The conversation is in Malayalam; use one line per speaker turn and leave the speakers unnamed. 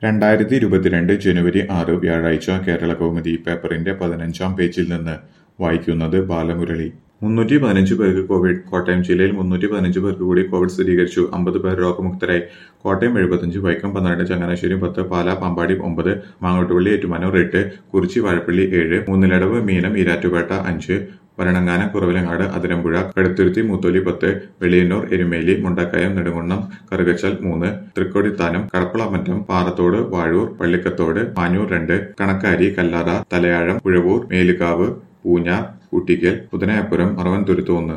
രണ്ടായിരത്തി ഇരുപത്തിരണ്ട് ജനുവരി ആറ് വ്യാഴാഴ്ച കേരള കൗമുദി പേപ്പറിന്റെ പതിനഞ്ചാം പേജിൽ നിന്ന് വായിക്കുന്നത് ബാലമുരളി മുന്നൂറ്റി പതിനഞ്ച് പേർക്ക് കോവിഡ് കോട്ടയം ജില്ലയിൽ മുന്നൂറ്റി പതിനഞ്ച് പേർക്ക് കൂടി കോവിഡ് സ്ഥിരീകരിച്ചു അമ്പത് പേർ രോഗമുക്തരായി കോട്ടയം എഴുപത്തഞ്ച് വൈക്കം പന്ത്രണ്ട് ചങ്ങനാശ്ശേരി പത്ത് പാലാ പാമ്പാടി ഒമ്പത് മാങ്ങോട്ടുപള്ളി ഏറ്റുമാനൂർ എട്ട് കുറിച്ചി വാഴപ്പള്ളി ഏഴ് മൂന്നിലടവ് മീനം ഈരാറ്റുപേട്ട അഞ്ച് വരണങ്ങാനം കുറവിലങ്ങാട് അതിരമ്പുഴ കടുത്തുരുത്തി മൂത്തോലി പത്ത് വെളിയന്നൂർ എരുമേലി മുണ്ടക്കയം നെടുങ്കുന്നം കറുകച്ചാൽ മൂന്ന് തൃക്കൊടിത്താനം കടപ്പളമറ്റം പാറത്തോട് വാഴൂർ പള്ളിക്കത്തോട് മാഞ്ഞൂർ രണ്ട് കണക്കാരി കല്ലാറ തലയാഴം ഉഴവൂർ മേലുകാവ് പൂഞ്ഞാർ കൂട്ടിക്കൽ പുതനായപ്പുരം അറവൻതുരുത്ത് ഒന്ന്